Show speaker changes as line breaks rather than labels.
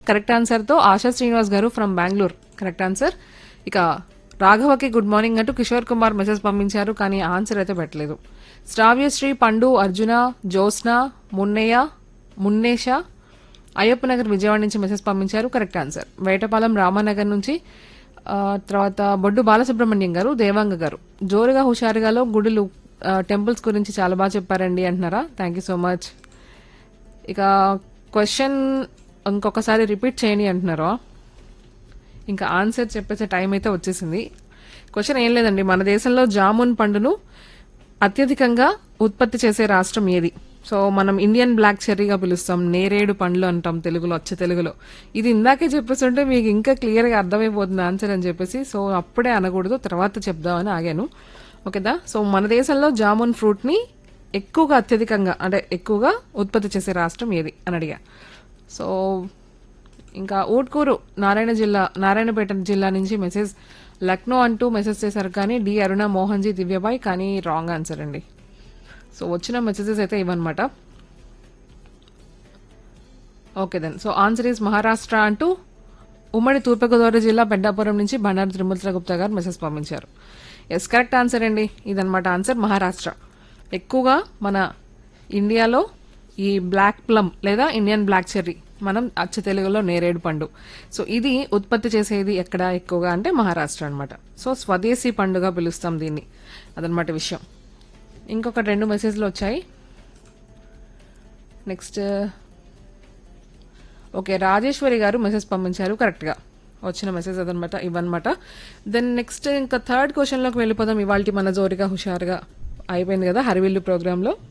correct ఆన్సర్తో ఆశా శ్రీనివాస్ గారు from Bengaluru correct answer ఇక రాఘవకి గుడ్ మార్నింగ్ అంటూ కిషోర్ కుమార్ మెసేజ్ పంపించారు కానీ ఆన్సర్ అయితే పెట్టలేదు శ్రావ్యశ్రీ పండు అర్జున జ్యోత్స్న మున్నయ్య మున్నేష అయ్యప్ప నగర్ విజయవాడ నుంచి మెసేజ్ పంపించారు కరెక్ట్ ఆన్సర్ వేటపాలెం రామానగర్ నుంచి ఆ, తర్వాత బొడ్డు బాలసుబ్రహ్మణ్యం గారు దేవాంగ గారు జోరుగా హుషారుగాలో గుడులు టెంపుల్స్ గురించి చాలా బాగా చెప్పారండి అంటున్నారా థ్యాంక్ యూ సో మచ్ ఇక క్వశ్చన్ ఇంకొకసారి రిపీట్ చేయని అంటున్నారా ఇంకా ఆన్సర్ చెప్పేసే టైం అయితే వచ్చేసింది క్వశ్చన్ ఏం లేదండి మన దేశంలో జామున్ పండును అత్యధికంగా ఉత్పత్తి చేసే రాష్ట్రం ఏది సో మనం ఇండియన్ బ్లాక్ చెర్రీగా పిలుస్తాం నేరేడు పండ్లు అంటాం తెలుగులో వచ్చే తెలుగులో ఇది ఇందాకే చెప్పేస్తుంటే మీకు ఇంకా క్లియర్గా అర్థమైపోతుంది ఆన్సర్ అని చెప్పేసి సో అప్పుడే అనకూడదు తర్వాత చెప్దామని ఆగాను ఓకేదా సో మన దేశంలో జామున్ ఫ్రూట్ని ఎక్కువగా అత్యధికంగా అంటే ఎక్కువగా ఉత్పత్తి చేసే రాష్ట్రం ఏది అని అడిగా సో ఇంకా ఊట్కూరు నారాయణ జిల్లా నారాయణపేట జిల్లా నుంచి మెసేజ్ లక్నో అంటూ మెసేజ్ చేశారు కానీ డి అరుణ మోహన్ జీ దివ్యబాయ్ కానీ రాంగ్ ఆన్సర్ అండి సో వచ్చిన మెసేజెస్ అయితే ఇవన్నమాట okay then so answer is Maharashtra అంటూ ఉమ్మడి తూర్పుగోదావరి జిల్లా పెద్దాపురం నుంచి బండారు తిరుమల గుప్తా గారు మెసేజ్ పంపించారు ఎస్ కరెక్ట్ ఆన్సర్ అండి ఇదన్నమాట ఆన్సర్ మహారాష్ట్ర ఎక్కువగా మన ఇండియాలో ఈ బ్లాక్ ప్లమ్ లేదా ఇండియన్ బ్లాక్ చెర్రీ మనం అచ్చ తెలుగులో నేరేడు పండు సో ఇది ఉత్పత్తి చేసేది ఎక్కడ ఎక్కువగా అంటే మహారాష్ట్ర అన్నమాట సో స్వదేశీ పండుగ పిలుస్తాం దీన్ని అదనమాట విషయం ఇంకొక రెండు మెసేజ్లు వచ్చాయి నెక్స్ట్ ఓకే రాజేశ్వరి గారు మెసేజ్ పంపించారు కరెక్ట్గా వచ్చిన మెసేజ్ అదనమాట ఇవన్నమాట దెన్ నెక్స్ట్ ఇంకా థర్డ్ క్వశ్చన్లోకి వెళ్ళిపోదాం ఇవాళ మన జోరుగా హుషారుగా అయిపోయింది కదా హరివిల్లు ప్రోగ్రాంలో